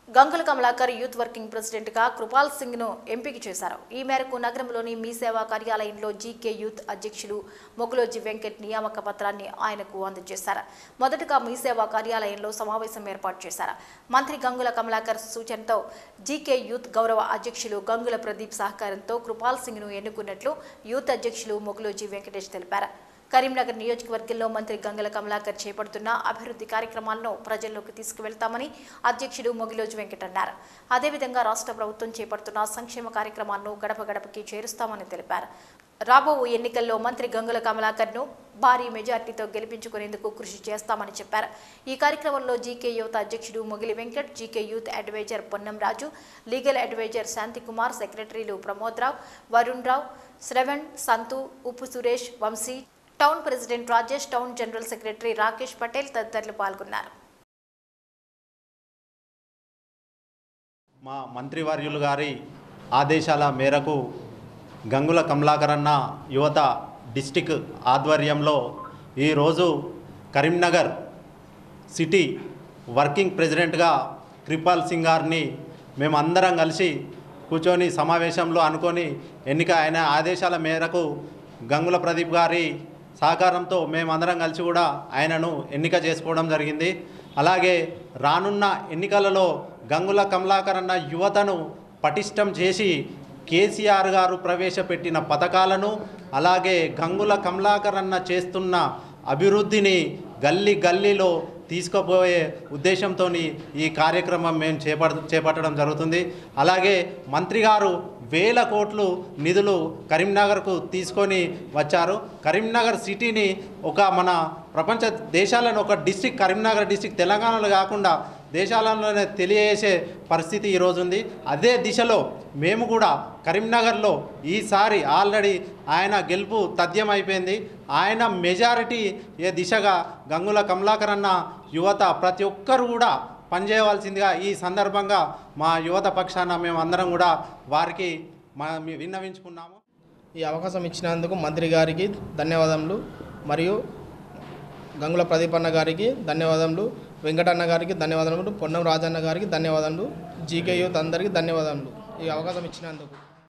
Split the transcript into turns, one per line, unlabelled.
Gangula Kamalakar youth working president గా కృపాల్ సింగ్ ను ఎంపిక చేశారు ఈ మేరకు నగరంలోని మీ సేవా కార్యాలయంలో జీకే యూత్ అధ్యక్షులు మొగులోజి వెంకట్ నియామక పత్రాన్ని ఆయనకు అందజేశారు మొదటగా మీ సేవా కార్యాలయంలో సమావేశం ఏర్పాటు చేశారు మంత్రి గంగుల కమలాకర్ సూచనతో జీకే యూత్ గౌరవ అధ్యక్షులు గంగుల ప్రదీప్ సహకారంతో కృపాల్ సింగ్ ను ఎన్నుకున్నట్లు యూత్ అధ్యక్షులు మొగులోజి వెంకటేష్ తెలిపారు కరీంనగర్ నియోజకవర్గంలో మంత్రి గంగల కమలాకర్ చేపడుతున్న అభివృద్ధి కార్యక్రమాలను ప్రజల్లోకి తీసుకువెళ్తామని అధ్యక్షుడు మొగిలోజు వెంకట్ అన్నారు అదేవిధంగా రాష్ట్ర ప్రభుత్వం చేపడుతున్న సంక్షేమ కార్యక్రమాలను గడప గడపకి చేరుస్తామని తెలిపారు రాబో ఎన్నికల్లో మంత్రి గంగుల కమలాకర్ను భారీ మెజార్టీతో గెలిపించుకునేందుకు కృషి చేస్తామని చెప్పారు ఈ కార్యక్రమంలో జీకే యువత అధ్యక్షుడు Mogili Venkat GK youth adviser Ponnam Raju legal adviser Shanthikumar సెక్రటరీలు Pramod Rao Varun Rao Shravan Santhu Uppu Suresh Vamshi town president Rajesh town general secretary Rakesh Patel తదితరులు పాల్గొన్నారు
మా మంత్రివర్యులు గారి ఆదేశాల మేరకు గంగుల కమలాకరన్న యువత డిస్టిక్ ఆధ్వర్యంలో ఈరోజు కరీంనగర్ సిటీ వర్కింగ్ ప్రెసిడెంట్గా కృపాల్ సింగ్ గారిని మేమందరం కలిసి కూర్చొని సమావేశంలో అనుకొని ఎన్నిక ఆయన ఆదేశాల మేరకు గంగుల ప్రదీప్ గారి సహకారంతో మేమందరం కలిసి కూడా ఆయనను ఎన్నిక చేసుకోవడం జరిగింది అలాగే రానున్న ఎన్నికలలో గంగుల కమలాకర్ అన్న యువతను పటిష్టం చేసి కేసీఆర్ గారు ప్రవేశపెట్టిన పథకాలను అలాగే గంగుల కమలాకర్ అన్న చేస్తున్న అభివృద్ధిని గల్లీ గల్లీలో తీసుకుపోయే ఉద్దేశంతో ఈ కార్యక్రమం మేము చేపడ చేపట్టడం జరుగుతుంది అలాగే మంత్రి గారు వేల కోట్లు నిధులు కరీంనగర్కు తీసుకొని వచ్చారు కరీంనగర్ సిటీని ఒక మన ప్రపంచ దేశాలను ఒక డిస్టిక్ కరీంనగర్ డిస్టిక్ తెలంగాణలో కాకుండా దేశాలలోనే తెలియజేసే పరిస్థితి ఈరోజు ఉంది అదే దిశలో మేము కూడా కరీంనగర్లో ఈసారి ఆల్రెడీ ఆయన గెలుపు తథ్యమైపోయింది ఆయన మెజారిటీ ఏ దిశగా గంగుల కమలాకర్ అన్న యువత ప్రతి ఒక్కరు కూడా పనిచేయవలసిందిగా ఈ సందర్భంగా మా యువత పక్షాన మేము అందరం కూడా వారికి మా మీ విన్నవించుకున్నాము
ఈ అవకాశం ఇచ్చినందుకు మంత్రి గారికి ధన్యవాదములు మరియు గంగుల ప్రదీప్ అన్న గారికి ధన్యవాదములు వెంకటన్న గారికి ధన్యవాదములు పొన్నం రాజన్న గారికి ధన్యవాదములు జీకే యూత్ అందరికీ ధన్యవాదములు ఈ అవకాశం ఇచ్చినందుకు